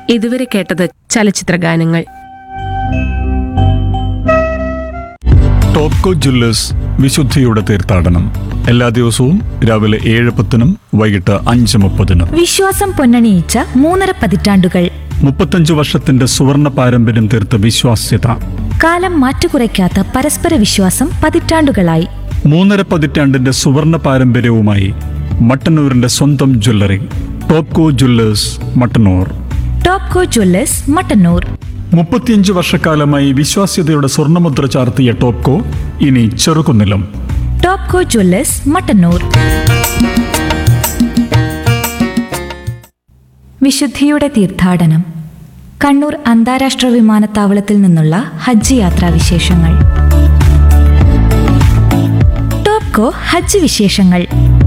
ഇതുവരെ കേട്ടത് ചലച്ചിത്ര ഗാനങ്ങൾ ടോപ്കോ ജ്വല്ലേഴ്സ് വിശുദ്ധിയുടെ തീർത്ഥാടനം എല്ലാ ദിവസവും രാവിലെ ഏഴ് പത്തിനും വൈകിട്ട് അഞ്ച് മുപ്പതിനും വിശ്വാസം പൊന്നണിയിച്ച മൂന്നര പതിറ്റാണ്ടുകൾ മുപ്പത്തഞ്ച് വർഷത്തിന്റെ സുവർണ പാരമ്പര്യം തീർത്ത വിശ്വാസ്യത കാലം മാറ്റുകുറയ്ക്കാത്ത പരസ്പര വിശ്വാസം പതിറ്റാണ്ടുകളായി മൂന്നര പതിറ്റാണ്ടിന്റെ സുവർണ പാരമ്പര്യവുമായി മട്ടന്നൂരിന്റെ സ്വന്തം jewellery Topco jewellers Mattannur Topco jewellers Mattannur മുപ്പത്തിയഞ്ച് വർഷക്കാലമായി വിശ്വാസ്യതയുടെ സ്വർണ്ണമുദ്ര ചാർത്തിയ ടോപ്കോ ഇനി ചെറുകുന്നിലും ടോപ്കോ ജ്വല്ലേഴ്സ് മട്ടന്നൂർ വിശുദ്ധിയുടെ തീർത്ഥാടനം കണ്ണൂർ അന്താരാഷ്ട്ര വിമാനത്താവളത്തിൽ നിന്നുള്ള ഹജ്ജ് യാത്രാ വിശേഷങ്ങൾ ടോപ്കോ ഹജ്ജ് വിശേഷങ്ങൾ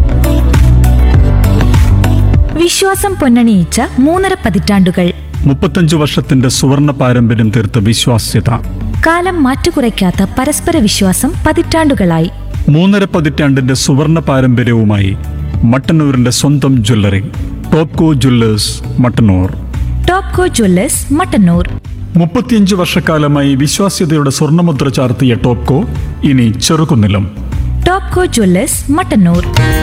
വിശ്വാസം പൊന്നണിയിച്ച മൂന്നര പതിറ്റാണ്ടുകൾ മുപ്പത്തഞ്ച് വർഷത്തിന്റെ സുവർണ പാരമ്പര്യം തീർത്ത വിശ്വാസ്യത കാലം മാറ്റുകുറയ്ക്കാത്ത പരസ്പര വിശ്വാസം പതിറ്റാണ്ടുകളായി മൂന്നര പതിറ്റാണ്ടിന്റെ സുവർണ പാരമ്പര്യവുമായി മട്ടന്നൂരിന്റെ സ്വന്തം jewellery Topco jewellers Mattannur Topco jewellers Mattannur മുപ്പത്തിയഞ്ച് വർഷക്കാലമായി വിശ്വാസ്യതയുടെ സ്വർണ്ണമുദ്ര ചാർത്തിയ ടോപ്കോ ഇനി ചെറുകുന്നിലും ടോപ്കോ ജ്വല്ലേഴ്സ് മട്ടന്നൂർ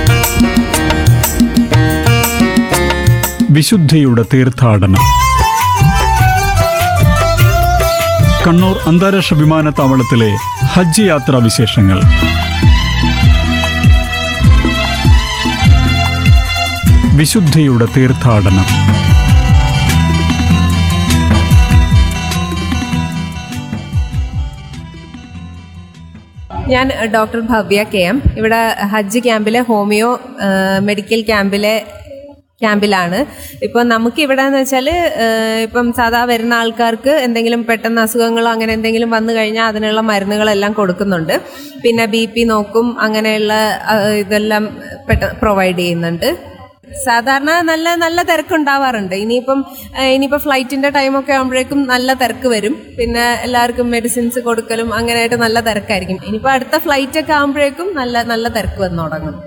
വിശുദ്ധിയുടെ തീർത്ഥാടനം കണ്ണൂർ അന്താരാഷ്ട്ര വിമാനത്താവളത്തിലെ ഹജ്ജ് യാത്രാ വിശേഷങ്ങൾ വിശുദ്ധിയുടെ തീർത്ഥാടനം ഞാൻ ഡോക്ടർ ഭവ്യ കെ എം ഇവിടെ ഹജ്ജ് ക്യാമ്പിലെ ഹോമിയോ ആ, മെഡിക്കൽ ക്യാമ്പിലെ ക്യാമ്പിലാണ് ഇപ്പം നമുക്ക് ഇവിടെ എന്ന് വെച്ചാൽ ഇപ്പം സാധാ വരുന്ന ആൾക്കാർക്ക് എന്തെങ്കിലും പെട്ടെന്ന് അസുഖങ്ങളോ അങ്ങനെ എന്തെങ്കിലും വന്നു കഴിഞ്ഞാൽ അതിനുള്ള മരുന്നുകളെല്ലാം കൊടുക്കുന്നുണ്ട് പിന്നെ ബി പി നോക്കും അങ്ങനെയുള്ള ആ, ഇതെല്ലാം പെട്ടെന്ന് പ്രൊവൈഡ് ചെയ്യുന്നുണ്ട് സാധാരണ നല്ല നല്ല തിരക്കുണ്ടാവാറുണ്ട് ഇനിയിപ്പം ഏഹ്, ഇനിയിപ്പം ഫ്ലൈറ്റിന്റെ ടൈമൊക്കെ ആകുമ്പോഴേക്കും നല്ല തിരക്ക് വരും പിന്നെ എല്ലാവർക്കും മെഡിസിൻസ് കൊടുക്കലും അങ്ങനെയായിട്ട് നല്ല തിരക്കായിരിക്കും ഇനിയിപ്പോൾ അടുത്ത ഫ്ലൈറ്റ് ഒക്കെ ആകുമ്പോഴേക്കും നല്ല നല്ല തിരക്ക് വന്നു തുടങ്ങും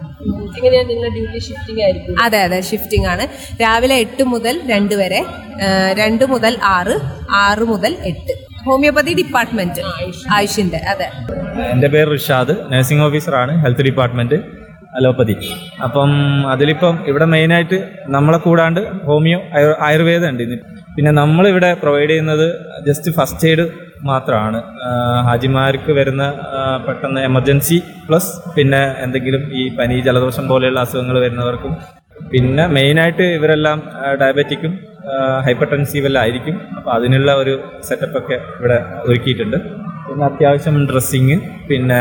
അതെ അതെ ഷിഫ്റ്റിംഗ് ആണ് രാവിലെ എട്ട് മുതൽ രണ്ട് വരെ ഏഹ്, രണ്ട് മുതൽ ആറ് ആറ് മുതൽ എട്ട് ഹോമിയോപ്പതി ഡിപ്പാർട്ട്മെന്റ് ആയുഷിന്റെ അതെ എൻ്റെ പേര് റിഷാദ് നഴ്സിംഗ് ഓഫീസറാണ് ഹെൽത്ത് ഡിപ്പാർട്ട്മെൻറ്റ് അലോപ്പതി അപ്പം അതിലിപ്പം ഇവിടെ മെയിനായിട്ട് നമ്മളെ കൂടാണ്ട് ഹോമിയോ ആയു- ആയുർവേദം ഉണ്ട് ഇന്ന് പിന്നെ നമ്മളിവിടെ പ്രൊവൈഡ് ചെയ്യുന്നത് ജസ്റ്റ് ഫസ്റ്റ് എയ്ഡ് മാത്രമാണ് ആ, ഹാജിമാർക്ക് വരുന്ന ആ, പെട്ടെന്ന് എമർജൻസി പ്ലസ് പിന്നെ എന്തെങ്കിലും ഈ പനി ജലദോഷം പോലെയുള്ള അസുഖങ്ങൾ വരുന്നവർക്കും പിന്നെ മെയിനായിട്ട് ഇവരെല്ലാം ഡയബറ്റിക്കും ഹൈപ്പർ ടെൻസീവെല്ലാം ആയിരിക്കും അപ്പോൾ അതിനുള്ള ഒരു സെറ്റപ്പൊക്കെ ഇവിടെ ഒരുക്കിയിട്ടുണ്ട് പിന്നെ അത്യാവശ്യം ഡ്രസ്സിങ് പിന്നെ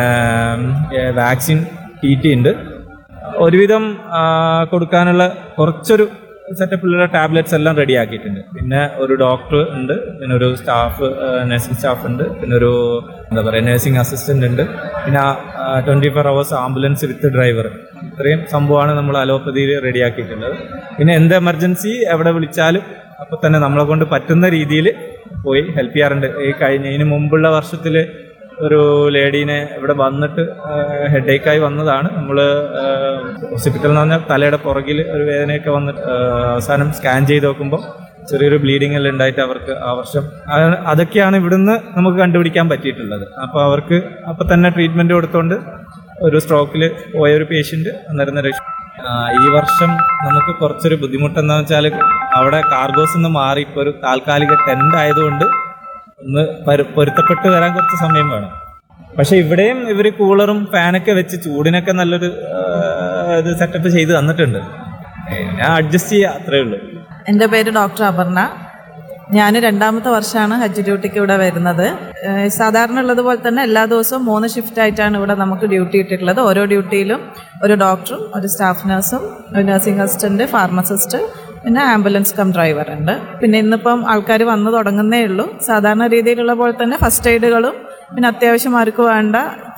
വാക്സിൻ ടി ടി ഉണ്ട് ഒരുവിധം ആ, കൊടുക്കാനുള്ള കുറച്ചൊരു സെറ്റപ്പിലുള്ള ടാബ്ലറ്റ്സ് എല്ലാം റെഡി ആക്കിയിട്ടുണ്ട് പിന്നെ ഒരു ഡോക്ടർ ഉണ്ട് പിന്നെ ഒരു സ്റ്റാഫ് നഴ്സിംഗ് സ്റ്റാഫ് ഉണ്ട് പിന്നെ ഒരു എന്താ പറയുക നഴ്സിംഗ് അസിസ്റ്റന്റ് ഉണ്ട് പിന്നെ twenty four hours ambulance with driver ഇത്രയും സംഭവമാണ് നമ്മൾ അലോപ്പതിയിൽ റെഡി ആക്കിയിട്ടുള്ളത് പിന്നെ എന്ത് എമർജൻസി എവിടെ വിളിച്ചാലും അപ്പോൾ തന്നെ നമ്മളെ കൊണ്ട് പറ്റുന്ന രീതിയിൽ പോയി ഹെൽപ്പ് ചെയ്യാറുണ്ട് ഈ കഴിഞ്ഞ ഇതിന് മുമ്പുള്ള വർഷത്തിൽ ഒരു ലേഡീനെ ഇവിടെ വന്നിട്ട് ഹെഡേക്കായി വന്നതാണ് നമ്മൾ ഹോസ്പിറ്റൽ എന്ന് പറഞ്ഞാൽ തലയുടെ പുറകിൽ ഒരു വേദനയൊക്കെ വന്നിട്ട് ആ, അവസാനം സ്കാൻ ചെയ്ത് നോക്കുമ്പോൾ ചെറിയൊരു ബ്ലീഡിംഗ് എല്ലാം ഉണ്ടായിട്ട് അവർക്ക് ആ വർഷം അതാണ്- അതൊക്കെയാണ് ഇവിടുന്ന് നമുക്ക് കണ്ടുപിടിക്കാൻ പറ്റിയിട്ടുള്ളത് അപ്പോൾ അവർക്ക് അപ്പോൾ തന്നെ ട്രീറ്റ്മെൻറ്റ് കൊടുത്തുകൊണ്ട് ഒരു സ്ട്രോക്കിൽ പോയ ഒരു പേഷ്യൻ്റ് അന്നേരം രക്ഷ ആ, ഈ വർഷം നമുക്ക് കുറച്ചൊരു ബുദ്ധിമുട്ട് എന്താണെന്ന് വെച്ചാൽ അവിടെ കാർഗോസ് നിന്ന് മാറി ഇപ്പോൾ ഒരു താൽക്കാലിക ടെൻ്റ് ആയതുകൊണ്ട് ഒന്ന് പരു- പൊരുത്തപ്പെട്ട് വരാൻ കുറച്ച് സമയം വേണം പക്ഷെ ഇവിടെയും ഇവർ കൂളറും ഫാനൊക്കെ വെച്ച് ചൂടിനൊക്കെ നല്ലൊരു ആ, ഇത് സെറ്റപ്പ് ചെയ്ത് തന്നിട്ടുണ്ട് ഞാൻ അഡ്ജസ്റ്റ് ചെയ്യുക അത്രേ ഉള്ളൂ എൻ്റെ പേര് ഡോക്ടർ അപർണ ഞാൻ രണ്ടാമത്തെ വർഷമാണ് ഹജ്ജ് ഡ്യൂട്ടിക്ക് ഇവിടെ വരുന്നത് ഏഹ് സാധാരണ ഉള്ളതുപോലെ തന്നെ എല്ലാ ദിവസവും മൂന്ന് ഷിഫ്റ്റ് ആയിട്ടാണ് ഇവിടെ നമുക്ക് ഡ്യൂട്ടി ഇട്ടിട്ടുള്ളത് ഓരോ ഡ്യൂട്ടിയിലും ഒരു ഡോക്ടറും ഒരു സ്റ്റാഫ് നഴ്സും ഒരു നഴ്സിംഗ് അസിസ്റ്റന്റ് ഫാർമസിസ്റ്റ് പിന്നെ ആംബുലൻസ് കം ഡ്രൈവർ ഉണ്ട് പിന്നെ ഇന്നിപ്പം ആൾക്കാർ വന്നു തുടങ്ങുന്നേ ഉള്ളൂ സാധാരണ രീതിയിലുള്ള പോലെ തന്നെ ഫസ്റ്റ് എയ്ഡുകളും പിന്നെ അത്യാവശ്യം ആർക്ക് വേണ്ട